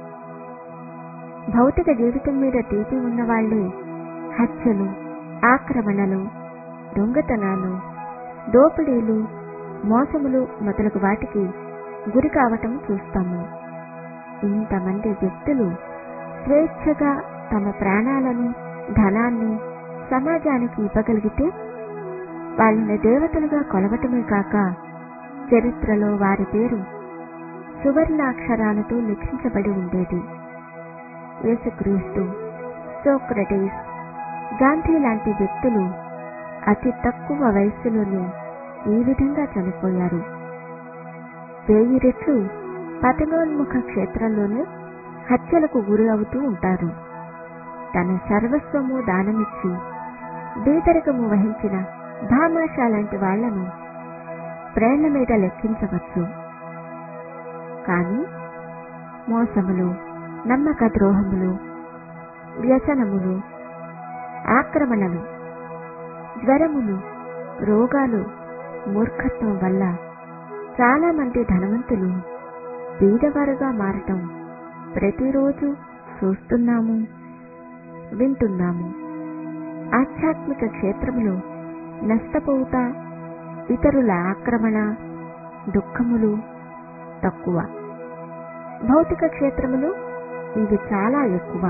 భౌతిక జీవితం మీద తీపి ఉన్నవాళ్లే హత్యలు ఆక్రమణలు దొంగతనాలు దోపిడీలు మోసములు మొదలగు వాటికి గురి కావటం చూస్తాము ఇంతమంది వ్యక్తులు స్వేచ్ఛగా తమ ప్రాణాలను ధనాన్ని సమాజానికి ఇవ్వగలిగితే వాళ్ళని దేవతలుగా కొలవటమే కాక చరిత్రలో వారి పేరు సువర్ణాక్షరాలతో లిఖించబడి ఉండేది యేసుక్రీస్తు సోక్రటీస్ గాంధీ లాంటి వ్యక్తులు అతి తక్కువ వయస్సులోనే ఈ విధంగా చనిపోయారు వెయ్యి రెట్లు పతనోన్ముఖ క్షేత్రంలోనే హత్యలకు గురి అవుతూ ఉంటారు తన సర్వస్వము దానమిచ్చి బీదరికము వహించిన భామాషా లాంటి వాళ్లను ప్రేళ్ల మీద లెక్కించవచ్చు కాని మోసములు నమ్మక ద్రోహములు వ్యసనములు ఆక్రమణలు జ్వరములు రోగాలు మూర్ఖత్వం వల్ల చాలా మంది ధనవంతులు బీదవారుగా మారటం ప్రతిరోజు చూస్తున్నాము వింటున్నాము ఆధ్యాత్మిక క్షేత్రములో నష్టపోవుట ఇతరుల ఆక్రమణ దుఃఖములు తక్కువ భౌతిక క్షేత్రములు ఇవి చాలా ఎక్కువ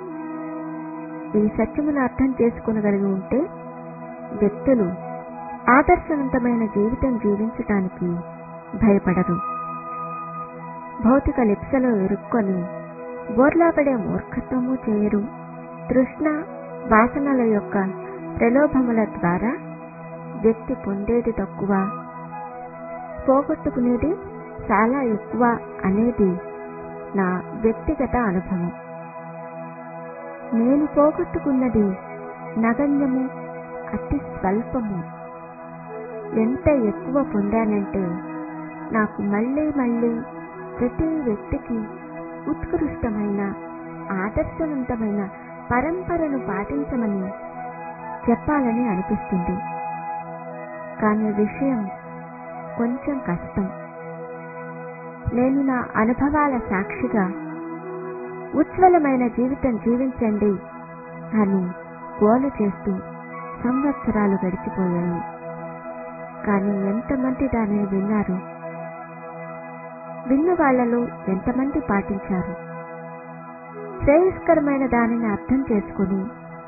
ఈ సత్యమును అర్థం చేసుకునగలిగి ఉంటే వ్యక్తులు ఆదర్శవంతమైన జీవితం జీవించటానికి భయపడరు భౌతిక లిప్సలో ఇరుక్కొని బోర్లాపడే మూర్ఖత్వము చేయరు తృష్ణ వాసనల యొక్క ప్రలోభముల ద్వారా వ్యక్తి పొందేది తక్కువ పోగొట్టుకునేది చాలా ఎక్కువ అనేది నా వ్యక్తిగత అనుభవం నేను పోగొట్టుకున్నది నగణ్యము అతి స్వల్పము ఎంత ఎక్కువ పొందానంటే నాకు మళ్ళీ మళ్ళీ ప్రతి వ్యక్తికి ఉత్కృష్టమైన ఆదర్శవంతమైన పరంపరను పాటించమని చెప్పాలని అనిపిస్తుంది కానీ విషయం కొంచెం కష్టం నేను నా అనుభవాల సాక్షిగా ఉజ్వలమైన జీవితం జీవించండి అని గోల చేస్తూ సంవత్సరాలు గడిచిపోయాయి కానీ ఎంతమంది దానిని విన్నారు విన్న వాళ్లలో ఎంతమంది పాటించారు శ్రేయస్కరమైన దానిని అర్థం చేసుకుని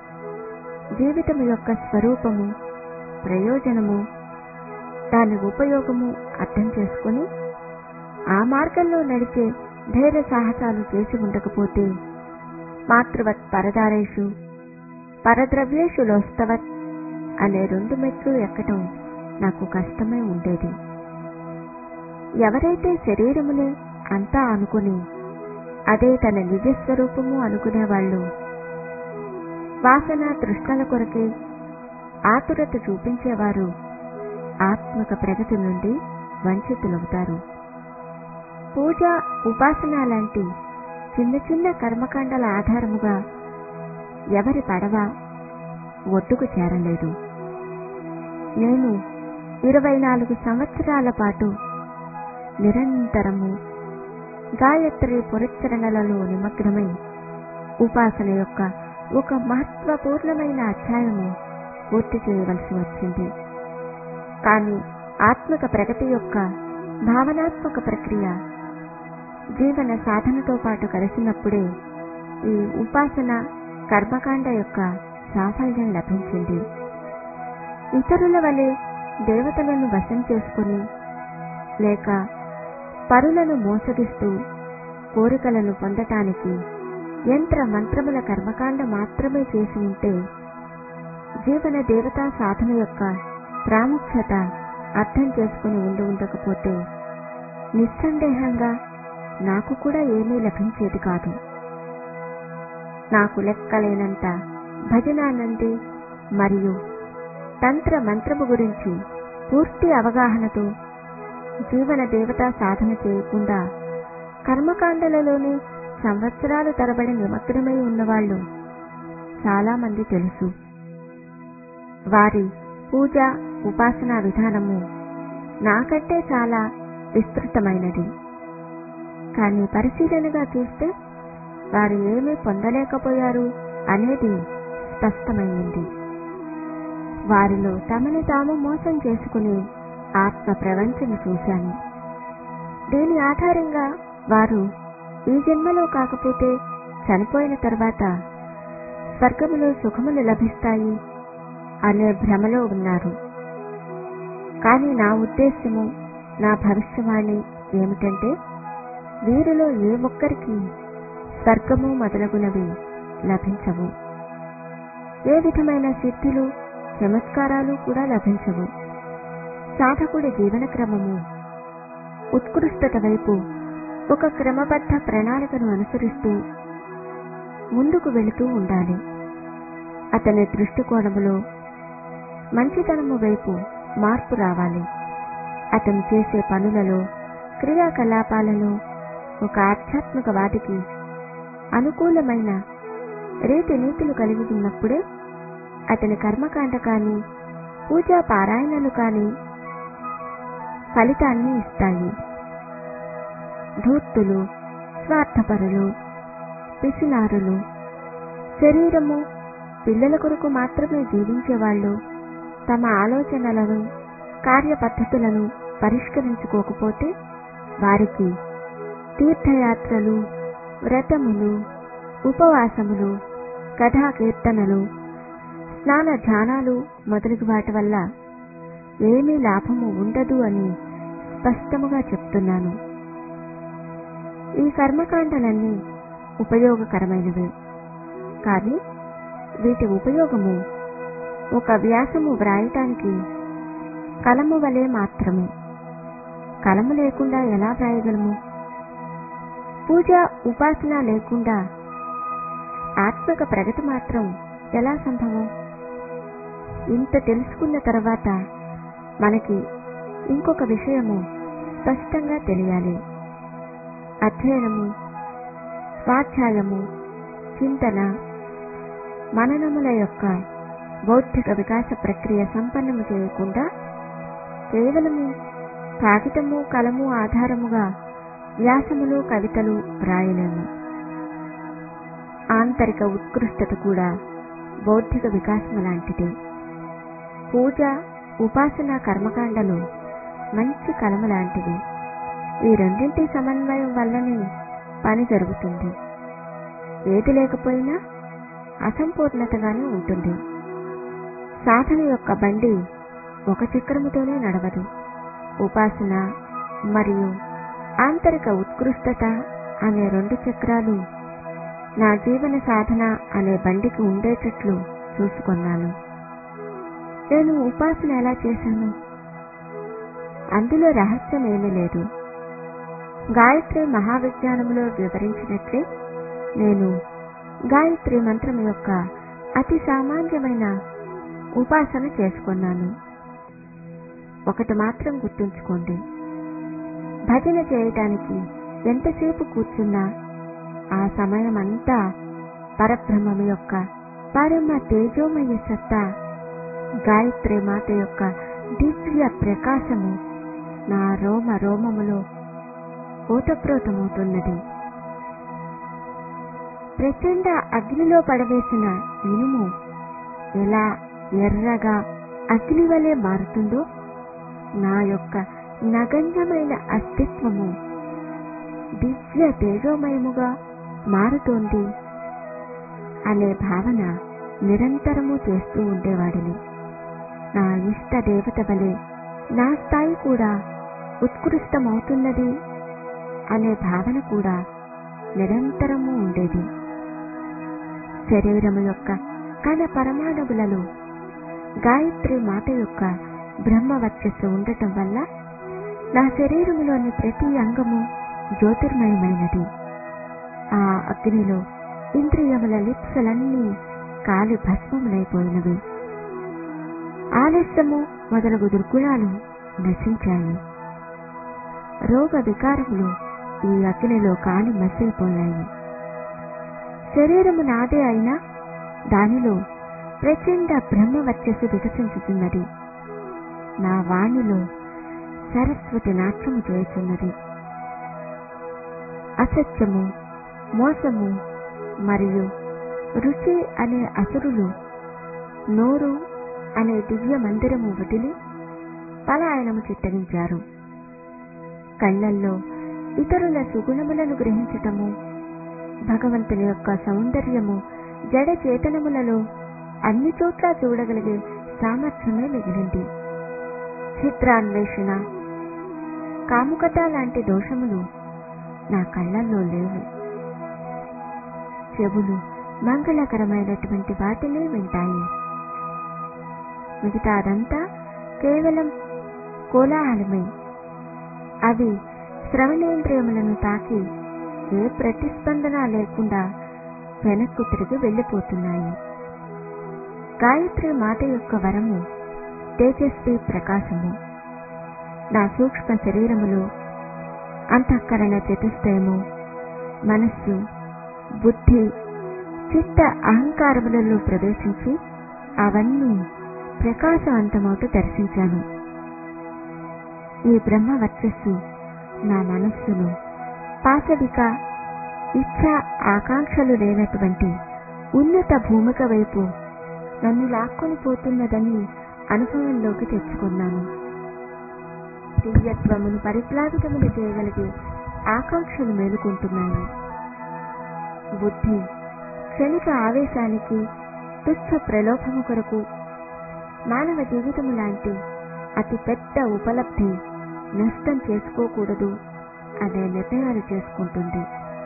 జీవితం యొక్క స్వరూపము ప్రయోజనము దాని ఉపయోగము అర్థం చేసుకుని ఆ మార్గంలో నడిచే ధైర్య సాహసాలు చేసి ఉండకపోతే మాతృవత్ పరదారేషు పరద్రవ్యేషు లోస్తవత్ అనే రెండు మెట్లు ఎక్కటం నాకు కష్టమై ఉండేది ఎవరైతే శరీరమునే అంతా అనుకుని అదే తన నిజస్వరూపము అనుకునేవాళ్ళు వాసన తృష్ణల కొరకే ఆతురత చూపించేవారు ఆత్మక ప్రగతి నుండి వంచితులవుతారు పూజ ఉపాసన లాంటి చిన్న చిన్న కర్మకాండల ఆధారముగా ఎవరి పడవ ఒడ్డుకు చేరలేదు నేను ఇరవై నాలుగు సంవత్సరాల పాటు నిరంతరము గాయత్రి పురస్కరణలలో నిమగ్నమై ఉపాసన యొక్క ఒక మహత్వపూర్ణమైన అధ్యాయము పూర్తి చేయవలసి వచ్చింది కానీ ఆత్మక ప్రగతి యొక్క భావనాత్మక ప్రక్రియ జీవన సాధనతో పాటు కలిసినప్పుడే ఈ ఉపాసన కర్మకాండ యొక్క సాఫల్యం లభించింది ఇతరుల వలె దేవతలను వశం చేసుకుని లేక పరులను మోసగిస్తూ కోరికలను పొందటానికి యంత్ర మంత్రముల కర్మకాండ మాత్రమే చేసి ఉంటే జీవన దేవతా సాధన యొక్క ప్రాముఖ్యత అర్థం చేసుకుని ఉండి ఉండకపోతే నిస్సందేహంగా నాకు కూడా ఏమీ లభించేది కాదు నాకు లెక్కలేనంత భజనానంది మరియు తంత్ర మంత్రము గురించి పూర్తి అవగాహనతో జీవన దేవతా సాధన చేయకుండా కర్మకాండలలోని సంవత్సరాలు తరబడి నిమగ్నమై ఉన్నవాళ్ళు చాలా మంది తెలుసు వారి పూజ ఉపాసనా విధానము నాకంటే చాలా విస్తృతమైనది కానీ పరిశీలనగా చూస్తే వారు ఏమీ పొందలేకపోయారు అనేది స్పష్టమైంది వారిలో తమని తాము మోసం చేసుకుని ఆత్మ ప్రవంచన చూశాను దీని ఆధారంగా వారు ఈ జన్మలో కాకపోతే చనిపోయిన తర్వాత స్వర్గములో సుఖములు లభిస్తాయి అనే భ్రమలో ఉన్నారు కానీ నా ఉద్దేశ్యము నా భవిష్యవాణి ఏమిటంటే వీరిలో ఏ ఒక్కరికి స్వర్గము మొదలగునవి లభించవు ఏ విధమైన సిద్ధులు చమత్కారాలు కూడా లభించవు సాధకుడి జీవన క్రమము ఉత్కృష్టత వైపు ఒక క్రమబద్ధ ప్రణాళికను అనుసరిస్తూ ముందుకు వెళుతూ ఉండాలి అతని దృష్టికోణములో మంచితనము వైపు మార్పు రావాలి అతను చేసే పనులలో క్రియాకలాపాలలో ఒక ఆధ్యాత్మికవాదికి అనుకూలమైన రీతి నీతులు కలిగి ఉన్నప్పుడే అతని కర్మకాండ కాని పూజా పారాయణలు కాని ఫలితాన్ని ఇస్తాయి ధూర్తులు స్వార్థపరులు పిసినారులు శరీరము పిల్లల కొరకు మాత్రమే జీవించేవాళ్ళు తమ ఆలోచనలను కార్యపద్ధతులను పరిష్కరించుకోకపోతే వారికి తీర్థయాత్రలు వ్రతములు ఉపవాసములు కథా కీర్తనలు స్నాన ధ్యానాలు మొదలగు వాటి వల్ల ఏమీ లాభము ఉండదు అని స్పష్టముగా చెప్తున్నాను ఈ కర్మకాండలన్నీ ఉపయోగకరమైనవే కానీ వీటి ఉపయోగము ఒక వ్యాసము వ్రాయటానికి కలము వలె మాత్రమే కలము లేకుండా ఎలా వ్రాయగలము పూజ ఉపాసన లేకుండా ఆత్మక ప్రగతి మాత్రం ఎలా సంభవం ఇంత తెలుసుకున్న తర్వాత మనకి ఇంకొక విషయము స్పష్టంగా తెలియాలి అధ్యయనము స్వాధ్యాయము చింతన మననముల యొక్క బౌద్ధిక వికాస ప్రక్రియ సంపన్నము చేయకుండా కేవలము కాగితము కలము ఆధారముగా వ్యాసములు కవితలు రాయలేము ఆంతరిక ఉత్కృష్టత కూడా బౌద్ధిక వికాసము లాంటిదే పూజ ఉపాసన కర్మకాండలు మంచి కలము లాంటివి ఈ రెండింటి సమన్వయం వల్లనే పని జరుగుతుంది ఏది లేకపోయినా అసంపూర్ణతగానే ఉంటుంది సాధన యొక్క బండి ఒక చక్రముతోనే నడవదు ఉపాసన మరియు ఆంతరిక ఉత్కృష్టత అనే రెండు చక్రాలు నా జీవన సాధన అనే బండికి ఉండేటట్లు చూసుకున్నాను నేను ఉపాసన ఎలా చేశాను అందులో రహస్యం ఏమీ లేదు గాయత్రి మహావిజ్ఞానములో వివరించినట్లే నేను గాయత్రి మంత్రం యొక్క అతి సామాన్యమైన ఉపాసన చేసుకున్నాను ఒకటి మాత్రం గుర్తుంచుకోండి భజన చేయటానికి ఎంతసేపు కూర్చున్నా ఆ సమయమంతా పరబ్రహ్మము యొక్క పరమ తేజోమయ సత్తా గాయత్రి మాత యొక్క దివ్య ప్రకాశము నా రోమ రోమములో ఓతప్రోతమవుతున్నది ప్రచండ అగ్నిలో పడవేసిన ఇనుము ఎలా ఎర్రగా అగ్ని వలె మారుతుందో నా యొక్క నగణ్యమైన అస్తిత్వము దివ్య తేజోమయముగా మారుతోంది అనే భావన నిరంతరము చేస్తూ ఉండేవాడిని నా ఇష్ట దేవత వలె నా స్థాయి కూడా ఉత్కృష్టమవుతున్నది అనే భావన కూడా నిరంతరము ఉండేది శరీరము యొక్క కణ పరమాణువులలో గాయత్రి మాత యొక్క బ్రహ్మ వర్చస్సు ఉండటం వల్ల నా శరీరములోని ప్రతి అంగము జ్యోతిర్మయమైనది ఆ అగ్నిలో ఇంద్రియముల లిప్సలన్నీ కాలి భస్మములైపోయినవి ఆలస్యము మొదలగు దుర్గుణాలు నశించాయి రోగ వికారములు ఈ అగ్నిలో కాలి మసైపోయాయి శరీరము నాదే అయినా దానిలో ప్రచండ బ్రహ్మ వర్చస్సు వికసించుతున్నది నా వాణిలో సరస్వతి నాట్యము చేస్తున్నది అసత్యము మోసము మరియు రుచి అనే అసురులు నోరు అనే దివ్య మందిరము వదిలి పలాయనము చిత్తగించారు కళ్ళల్లో ఇతరుల సుగుణములను గ్రహించటము భగవంతుని యొక్క సౌందర్యము జడ చేతనములలో అన్ని చోట్ల చూడగలిగే సామర్థ్యమే మిగిలింది చిత్రాన్వేషణ కాముకత లాంటి దోషములు నా కళ్ళల్లో లేవు చెవులు మంగళకరమైనటువంటి వాటినే వింటాయి మిగతాదంతా కేవలం కోలాహలమే అవి శ్రవణేంద్రియములను తాకి ఏ ప్రతిస్పందన లేకుండా వెనక్కు తిరిగి వెళ్ళిపోతున్నాయి గాయత్రి మాత యొక్క వరము తేజస్వి ప్రకాశము నా సూక్ష్మ శరీరములో అంతఃకరణ చతుష్టయము మనస్సు బుద్ధి చిత్త అహంకారములలో ప్రవేశించి అవన్నీ ప్రకాశవంతమవుతూ దర్శించాను ఈ బ్రహ్మ వర్చస్సు నా మనస్సును పాశవిక ఇచ్ఛ ఆకాంక్షలు లేనటువంటి ఉన్నత భూమిక వైపు నన్ను లాక్కొని పోతున్నదని అనుభవంలోకి తెచ్చుకున్నాను దివ్యత్వమును పరిప్లావితములు చేయగలిగే ఆకాంక్షలు మేలుకుంటున్నాయి బుద్ధి క్షణిక ఆవేశానికి తుచ్చ ప్రలోభము కొరకు మానవ జీవితము లాంటి అతి పెద్ద ఉపలబ్ధి నష్టం చేసుకోకూడదు అనే నిర్ణయాలు చేసుకుంటుంది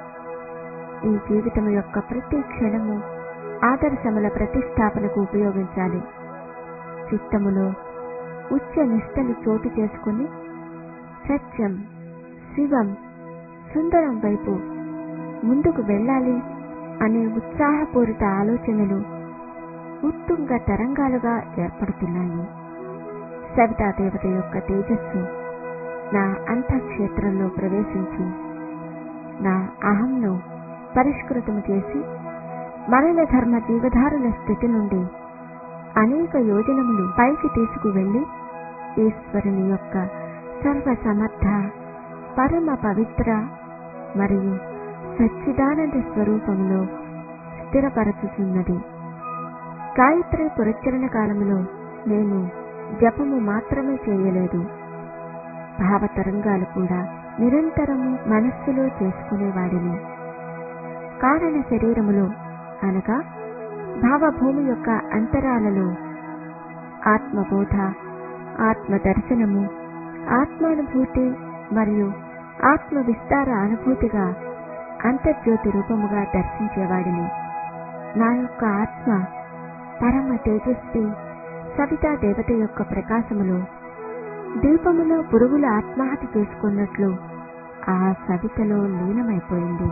ఈ జీవితం యొక్క ప్రతి క్షణము ఆదర్శముల ప్రతిష్టాపనకు ఉపయోగించాలి చిత్తములో ఉచ్చ నిష్టలు చోటు చేసుకుని సత్యం శివం సుందరం వైపు ముందుకు వెళ్ళాలి అనే ఉత్సాహపూరిత ఆలోచనలు ఉత్తుంగ తరంగాలుగా ఏర్పడుతున్నాయి సవితా దేవత యొక్క తేజస్సు నా అంతఃక్షేత్రంలో ప్రవేశించి నా అహంను పరిష్కృతము చేసి మరణ ధర్మ జీవధారుల స్థితి నుండి అనేక యోజనములు పైకి తీసుకువెళ్లి ఈశ్వరుని యొక్క సర్వసమర్థ పరమ పవిత్ర మరియు సచ్చిదానంద స్వరూపంలో స్థిరపరచుతున్నది గాయత్రి పురచ్చరణ కాలములో నేను జపము మాత్రమే చేయలేదు భావతరంగాలు కూడా నిరంతరము మనస్సులో చేసుకునేవాడిని కారణ శరీరములో అనగా భావభూమి యొక్క అంతరాలలో ఆత్మబోధ ఆత్మ దర్శనము ఆత్మానుభూతి మరియు ఆత్మ విస్తార అనుభూతిగా అంతర్జ్యోతి రూపముగా దర్శించేవాడిని నా యొక్క ఆత్మ పరమ తేజస్వి సవితా దేవత యొక్క ప్రకాశములో దీపములో పురుగులు ఆత్మహత్య చేసుకున్నట్లు ఆ సవితలో లీనమైపోయింది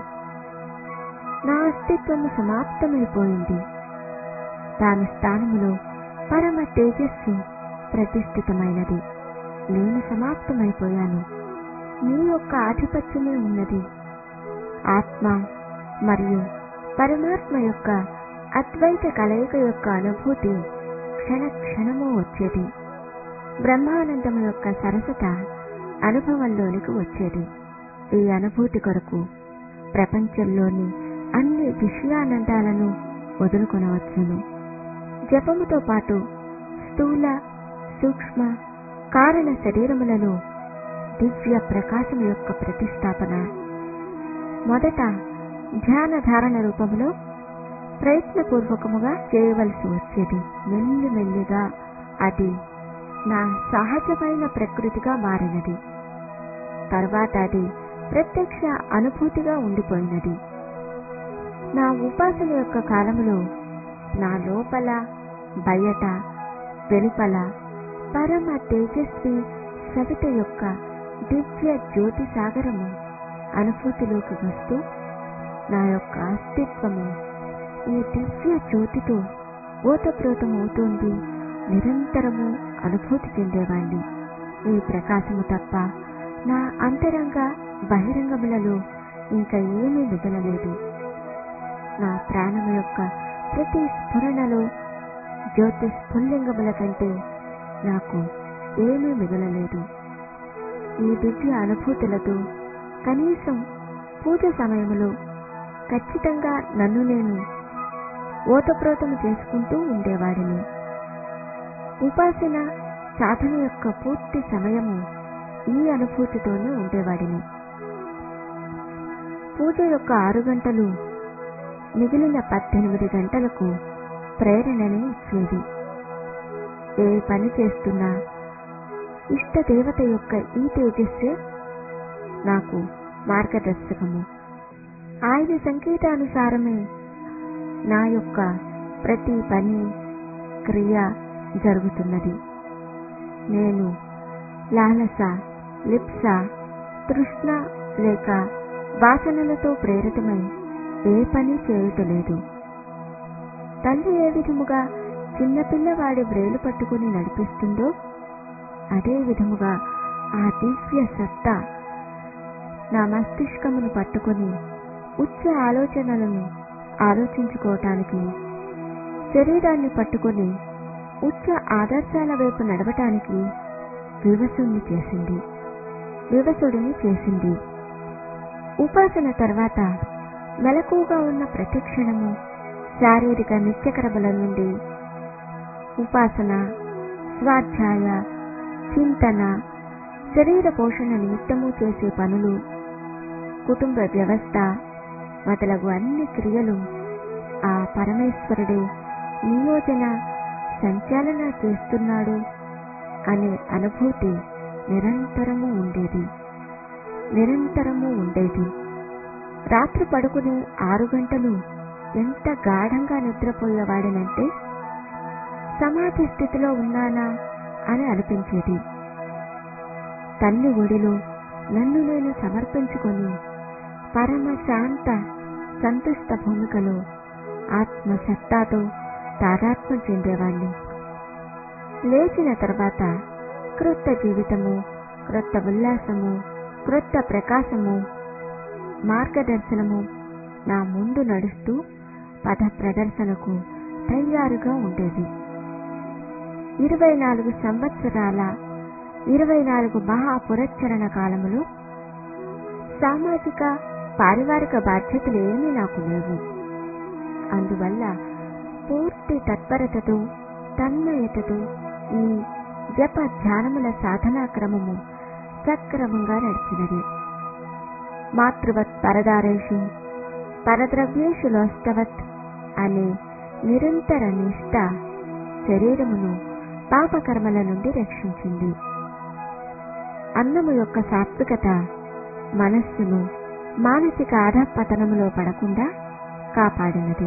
నా అస్తిత్వము సమాప్తమైపోయింది దాని స్థానములో పరమ తేజస్సు ప్రతిష్ఠితమైనది నేను సమాప్తమైపోయాను నీ యొక్క ఆధిపత్యమే ఉన్నది ఆత్మ మరియు పరమాత్మ యొక్క అద్వైత కలయిక యొక్క అనుభూతి క్షణ క్షణము వచ్చేది బ్రహ్మానందం యొక్క సరసత అనుభవంలోనికి వచ్చేది ఈ అనుభూతి కొరకు ప్రపంచంలోని అన్ని విషయానందాలను వదులుకొనవచ్చును జపముతో పాటు స్థూల సూక్ష్మ కారణ శరీరములలో దివ్య ప్రకాశం యొక్క ప్రతిష్టాపన మొదట ధ్యాన ధారణ రూపంలో ప్రయత్నపూర్వకముగా చేయవలసి వచ్చేది మెల్లిమెల్లిగా అది నా సహజమైన ప్రకృతిగా మారినది తర్వాత అది ప్రత్యక్ష అనుభూతిగా ఉండిపోయినది నా ఉపాసన యొక్క కాలములో నా లోపల బయట వెలుపల పరమ తేజస్వి సవిత యొక్క దివ్య జ్యోతి సాగరము అనుభూతిలోకి వస్తూ నా యొక్క అస్తిత్వము ఈ దివ్య జ్యోతితో ఓతప్రోతమవుతోంది నిరంతరము అనుభూతి చెందేవాణ్ణి ఈ ప్రకాశము తప్ప నా అంతరంగ బహిరంగములలో ఇంకా ఏమీ మిగలలేదు నా ప్రాణము యొక్క ప్రతి స్ఫురణలో జ్యోతి స్ఫుల్లింగముల కంటే నాకు ఏమీ మిగలలేదు ఈ దివ్య అనుభూతులతో కనీసం పూజ సమయంలో ఖచ్చితంగా నన్ను నేను ఓతప్రోతము చేసుకుంటూ ఉండేవాడిని ఉపాసన సాధన యొక్క పూర్తి సమయము ఈ అనుభూతితోనే ఉండేవాడిని పూజ యొక్క ఆరు గంటలు మిగిలిన పద్దెనిమిది గంటలకు ప్రేరణని ఇచ్చేది ఏ పని చేస్తున్నా ఇష్ట దేవత యొక్క ఈ తేజస్సే నాకు మార్గదర్శకము ఆయన సంకేతానుసారమే నా యొక్క ప్రతి పని క్రియ జరుగుతున్నది నేను లాలస లిప్స తృష్ణ లేక వాసనలతో ప్రేరితమై ఏ పని చేయటలేదు తల్లి ఏ విధముగా చిన్నపిల్లవాడి వ్రేలు పట్టుకుని నడిపిస్తుందో అదే విధముగా ఆ దివ్య సత్తా నా మస్తిష్కమును పట్టుకొని ఉచ్చ ఆలోచనలను ఆలోచించుకోవటానికి శరీరాన్ని పట్టుకొని ఉచ్చ ఆదర్శాల వైపు నడవటానికి వివసుని చేసింది వివసుడిని చేసింది ఉపాసన తర్వాత మెలకుగా ఉన్న ప్రతి క్షణము శారీరక నిత్యకరముల నుండి ఉపాసన స్వాధ్యాయ చింతన శరీర పోషణ నిమిత్తము చేసే పనులు కుటుంబ వ్యవస్థ మొదలగు అన్ని క్రియలు ఆ పరమేశ్వరుడే నియోజన సంచాలన చేస్తున్నాడు అనే అనుభూతి నిరంతరము ఉండేది నిరంతరము ఉండేది రాత్రి పడుకుని ఆరు గంటలు ఎంత గాఢంగా నిద్రపోయేవాడినంటే సమాధి స్థితిలో ఉన్నానా అని అనిపించేది తల్లి ఒడిలో నన్ను నేను సమర్పించుకొని పరమ శాంత సంతుష్ట భూమికలో ఆత్మసత్తాతో తాదాత్మ్యం చెందేవాణ్ణి లేచిన తర్వాత క్రొత్త జీవితము క్రొత్త ఉల్లాసము క్రొత్త ప్రకాశము మార్గదర్శనము నా ముందు నడుస్తూ పద ప్రదర్శనకు తయారుగా ఉండేది ఇరవై నాలుగు సంవత్సరాల ఇరవై నాలుగు మహా పురచ్చరణ కాలములో సామాజిక పారివారిక బాధ్యతలు ఏమీ నాకు లేవు అందువల్ల పూర్తి తత్పరతతో తన్మయతతో ఈ జప ధ్యానముల సాధనా క్రమము సక్రమంగా నడిచినది మాతృవత్ పరదారేషు పరద్రవ్యేషు లోష్టవత్ అనే నిరంతర నిష్ట శరీరమును పాపకర్మల నుండి రక్షించింది అన్నము యొక్క సాత్వికత మనస్సును మానసిక అధపతనములో పడకుండా కాపాడినది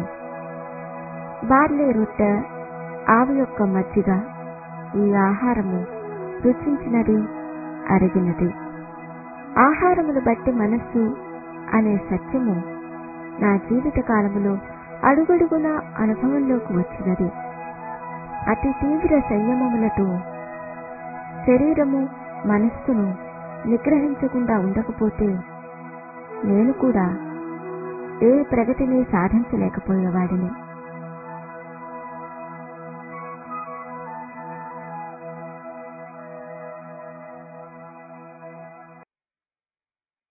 బార్లీ రొట్టె ఆవు యొక్క మజ్జిగ ఈ ఆహారము రుచించినది అరిగినది ఆహారమును బట్టి మనస్సు అనే సత్యము నా జీవిత కాలములో అడుగడుగున అనుభవంలోకి వచ్చినది అతి తీవ్ర సంయమములతో శరీరము మనస్సును నిగ్రహించకుండా ఉండకపోతే నేను కూడా ఏ ప్రగతిని సాధించలేకపోయేవాడిని